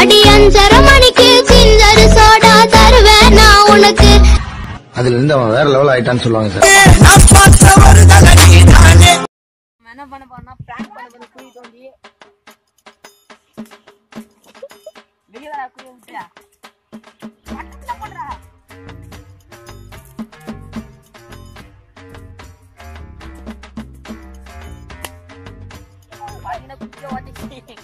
அடி அஞ்சரை மணிக்கு சிஞ்சரு சோடா தருவேன் நான் உனக்கு அதுல இருந்து அவன் வேற லெவல் ஆயிட்டான்னு சொல்லுவாங்க சார் நம்ம என்ன பண்ண போறோம்னா பிராங்க் பண்ண போற குழி தோண்டி வெளியே குழி விட்டுயா பக்கத்துல போடுறா பாத்தீங்கன்னா குச்சியை ஓட்டிச்சு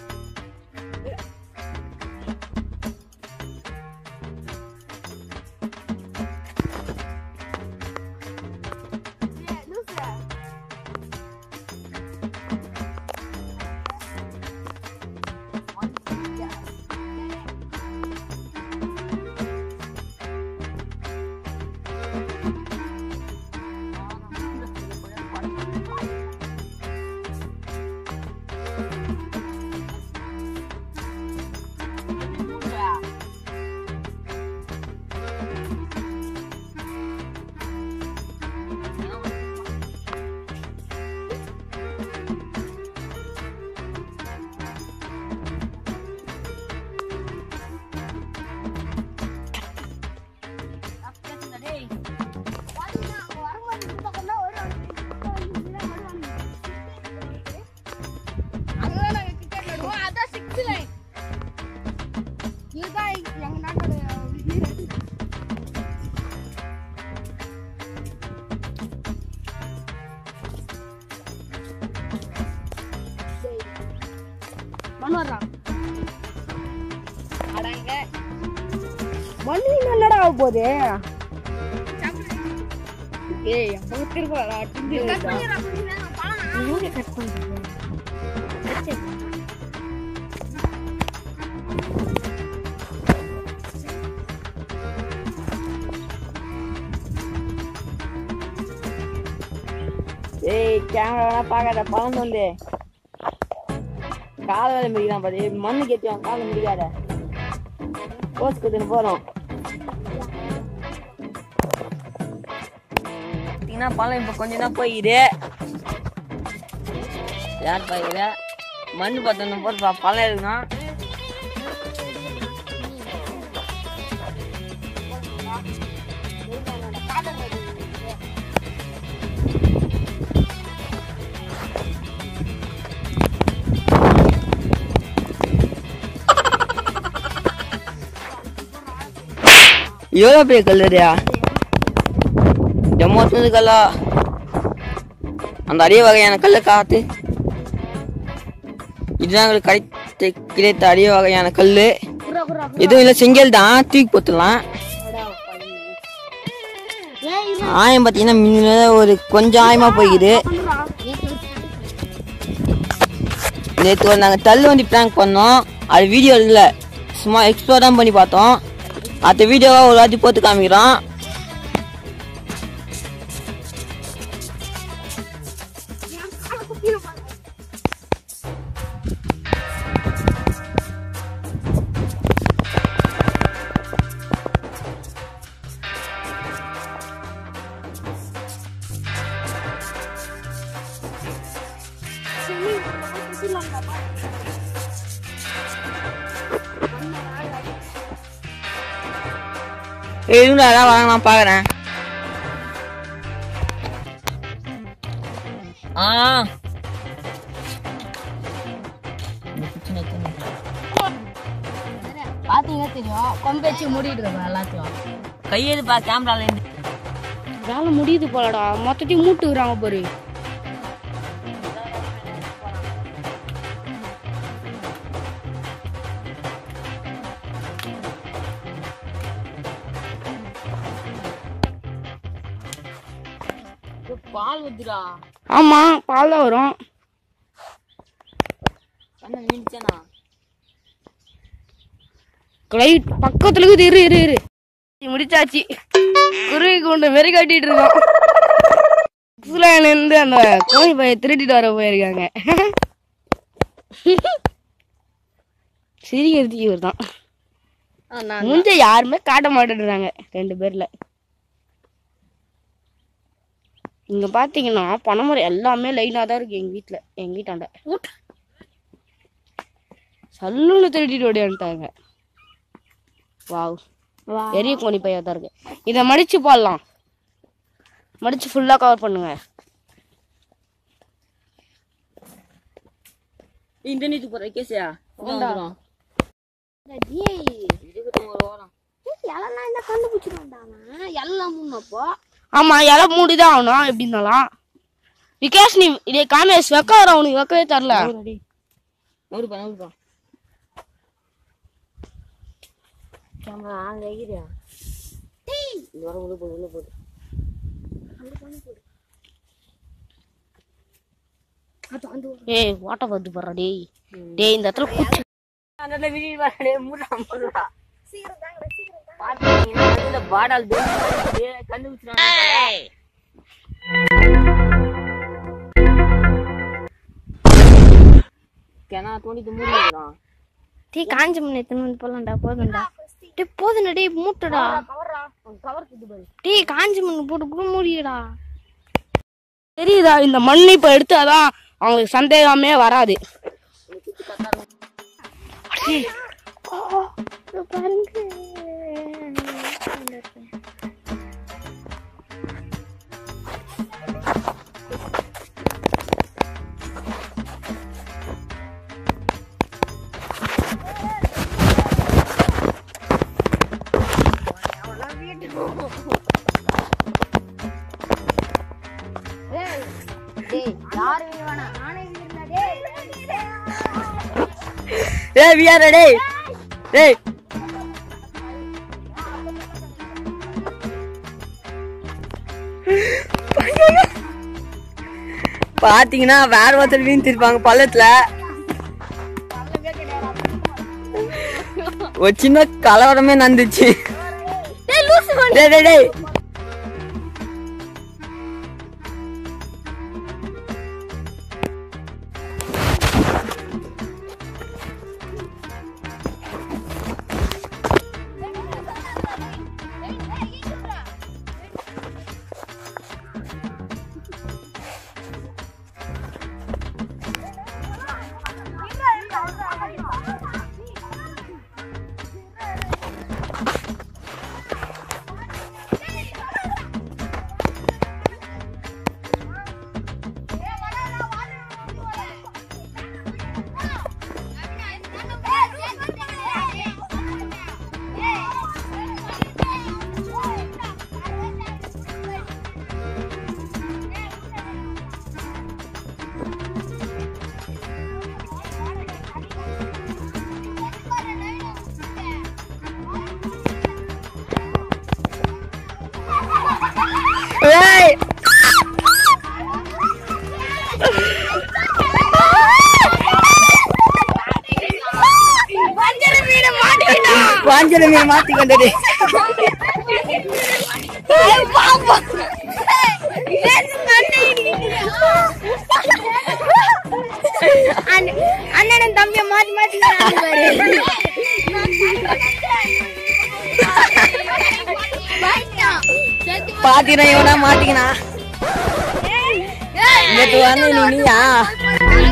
மணி என்னடா ஆக போகுது ஏய் அவங்க திருப்பா கட் பண்ணுறேன் ஏய் கேமரா வேணா பார்க்காத பழம் சொல்லு கால வேலை முடிக்கலாம் பாரு மண்ணு கேத்தியும் காலை முடிக்காத போஸ் கொடுத்துன்னு போறோம் பார்த்தீங்கன்னா பழம் இப்போ கொஞ்சம் தான் போயிடு யார் பாய்கிற மண் பத்தணும் போட்டு பா- பழம் எடுக்கணும் எவ்வளோ பெரிய கல்லுறியா ஜம்மோத்துனது கல்லா அந்த அரிய வகையான கல்லை காத்து இதுதான் எங்களுக்கு கிடைத்த கிடைத்த அரிய வகையான கல் எதுவும் இல்லை செங்கல் தான் தூக்கி போத்துடலாம் ஆயம் பார்த்தீங்கன்னா முன்ன ஒரு கொஞ்சம் ஆயமா போயிடுது நேற்று ஒரு நாங்கள் தள்ளு வண்டி ப்ராங்க் பண்ணோம் அது வீடியோ இல்லை சும்மா எக்ஸ்ப்ளோர் தான் பண்ணி பார்த்தோம் அடுத்த வீடியோவை ஒரு வாட்டி போட்டு காமிக்கிறோம் எதுவும் அதான் வாங்க நான் பார்க்குறேன் ஆ பாத்தீங்கன்னா தெரியும் கொம்பு வச்சு மூடிட்டு இருக்கோம் எல்லாத்தையும் கையெழுப்பா கேமரால இருந்து வேலை முடியுது போலடா மொத்தத்தையும் மூட்டுக்கிறாங்க பாரு பால் ஊத்துடா ஆமா பால் தான் வரும் கண்ணு மீன்ச்சனா லைட் பக்கத்துல இருக்குது இரு இரு இரு முடிச்சாச்சு குருவி கூண்டு மாரி கட்டிட்டு இருக்கோம் இருந்து அந்த கோழி பைய திருடிட்டு வர போயிருக்காங்க சிரிக்கிறதுக்கு இவர் தான் மூஞ்ச யாருமே காட்ட மாட்டேன்றாங்க ரெண்டு பேர்ல இங்க பாத்தீங்கன்னா பனைமரம் எல்லாமே லைனா தான் இருக்கு எங்க வீட்ல எங்க வீட்டாண்ட சல்லுன்னு திருடிட்டு ஓடியான்ட்டாங்க வாவ் பெரிய கோணி பையா தான் இருக்கு இதை மடிச்சு போடலாம் மடிச்சு ஃபுல்லா கவர் பண்ணுங்க இன்டர்நெட் போற கேசியா வந்துடும் எல்லாம் இந்த கண்டுபிடிச்சிருவான்டா எல்லாம் முன்னப்போ ஆமா இலை மூடிதான் ஆகணும் எப்படி இருந்தாலும் விகாஷ் நீ இதே காமேஷ் வெக்க வர உனக்கு வெக்கவே தரல நூறுபா நூறுபா கேமரா ஆன் வைக்கிறியா வர உள்ள போடு உள்ள போடு ஏய் வாட்ட வந்து பாரு டேய் டேய் இந்த இடத்துல குச்சி அந்த வீடியோ பாரு மூடா மூடா பாத்தீங்கன்னா அதுல பாடால் கண்டுபிடிச்சிருவாங்க கிணா தோண்டிட்டு மூடிக்கிறான் டீ காஞ்ச மணி எத்தனை வந்து போலாம்டா போதும்டா டே போதும்டா டேய் மூட்டடா டீ காஞ்ச மணி போட்டு கூட மூடிடா தெரியுதா இந்த மண் இப்ப எடுத்தாதான் அவங்களுக்கு சந்தேகமே வராது பாருங்க ஏய் வியார டேய் டேய் பாத்தீங்கன்னா வேற ஒருத்தர் வீழ்த்திருப்பாங்க பள்ளத்துல ஒரு சின்ன கலவரமே நடந்துச்சு டேய் டேய் டேய் ஏய் வாஞ்சல மீன் மாத்தி கொண்டது அண்ணன் தம்பிய மாத்தி மாத்தி பாத்தீங்கன்னா இவனா மாட்டிக்கினா நேற்று வந்து நீ நீயா